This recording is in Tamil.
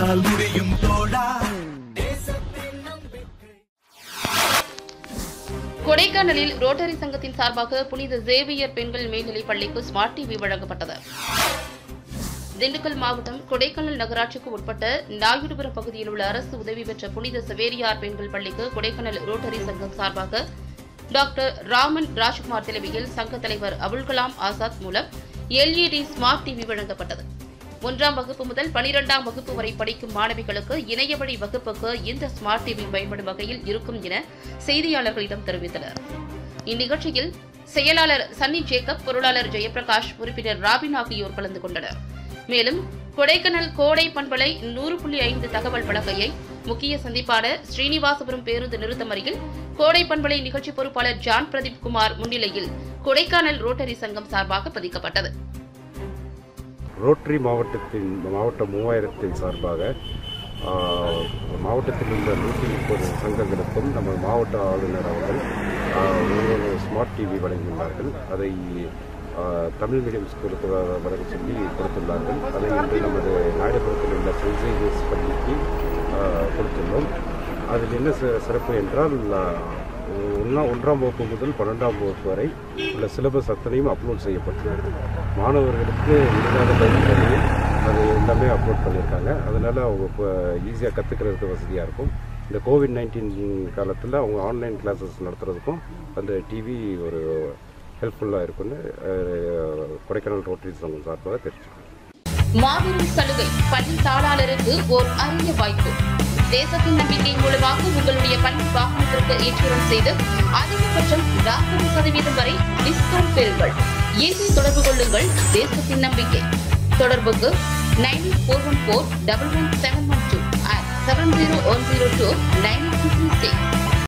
உன்னால் முடியும் தோழா கொடைக்கானலில் ரோட்டரி சங்கத்தின் சார்பாக புனித சேவியர் பெண்கள் மேல்நிலைப் பள்ளிக்கு ஸ்மார்ட் டிவி வழங்கப்பட்டது திண்டுக்கல் மாவட்டம் கொடைக்கானல் நகராட்சிக்கு உட்பட்ட நாயுடுபுரம் பகுதியில் உள்ள அரசு உதவி பெற்ற புனித சவேரியார் பெண்கள் பள்ளிக்கு கொடைக்கானல் ரோட்டரி சங்கம் சார்பாக டாக்டர் ராமன் ராஜ்குமார் தலைமையில் சங்க தலைவர் அபுல் கலாம் ஆசாத் மூலம் எல்இடி ஸ்மார்ட் டிவி வழங்கப்பட்டது ஒன்றாம் வகுப்பு முதல் பனிரெண்டாம் வகுப்பு வரை படிக்கும் மாணவிகளுக்கு இணையவழி வகுப்புக்கு இந்த ஸ்மார்ட் டிவி பயன்படும் வகையில் இருக்கும் என செய்தியாளர்களிடம் தெரிவித்தனர் இந்நிகழ்ச்சியில் செயலாளர் சன்னி ஜேக்கப் பொருளாளர் ஜெயபிரகாஷ் உறுப்பினர் ராபின் ஆகியோர் கலந்து கொண்டனர் மேலும் கொடைக்கானல் கோடை பண்பலை நூறு புள்ளி ஐந்து தகவல் பலகையை முக்கிய சந்திப்பான ஸ்ரீனிவாசபுரம் பேருந்து நிறுத்தம் அருகில் கோடை பண்பலை நிகழ்ச்சி பொறுப்பாளர் ஜான் பிரதீப் குமார் முன்னிலையில் கொடைக்கானல் ரோட்டரி சங்கம் சார்பாக பதிக்கப்பட்டது ரோட்டரி மாவட்டத்தின் மாவட்ட மூவாயிரத்தின் சார்பாக ஆ, மாவட்டத்தில் உள்ள நூற்றி முப்பது சங்கங்களுக்கும் நம்ம மாவட்ட ஆளுநர் அவர்கள் ஆ, ஒரு ஸ்மார்ட் டிவி வழங்கியுள்ளார்கள் அதை ஆ, தமிழ் மீடியம் ஸ்கூலுக்கு வ- வழங்க சொல்லி கொடுத்துள்ளார்கள் அதை இன்று நமது நாயுடுபுரத்தில் உள்ள சென்ட் சேவியர்ஸ் பள்ளிக்கு ஆ, கொடுத்துள்ளோம் அதில் என்ன சி- சிறப்பு என்றால் ஆ, ஒன்றா ஒன்றாம் வகுப்பு முதல் பன்னெண்டாம் வகுப்பு வரை உள்ள சிலபஸ் அத்தனையும் அப்லோட் செய்யப்பட்டுள்ளது மாணவர்களுக்கு இல்லாத பயிற்சிகளையும் அது எல்லாமே அப்லோட் பண்ணியிருக்காங்க அதனால் அவங்க இப்போ ஈஸியாக கற்றுக்கிறதுக்கு வசதியாக இருக்கும் இந்த கோவிட் நைன்டீன் காலத்தில் அவங்க ஆன்லைன் கிளாஸஸ் நடத்துறதுக்கும் அந்த டிவி ஒரு ஹெல்ப்ஃபுல்லாக இருக்கும்னு அஹ், கொடைக்கானல் ரோட்டரி சங்கம் சார்பாக தெரிவிச்சுக்கிறேன் மாபெரும் சலுகை பள்ளி தாளாளருக்கு ஓர் அரிய வாய்ப்பு தேசத்தின் நம்பிக்கை மூலமாக உங்களுடைய பள்ளி வாகனத்திற்கு ஏற்றுமதி செய்து அதிகபட்சம் நாற்பது சதவீதம் வரை டிஸ்கவுண்ட் பெறுங்கள் இன்று தொடர்பு கொள்ளுங்கள் தேசத்தின் நம்பிக்கை தொடர்புக்கு nine four one four double one seven one two seven zero one zero two nine two three six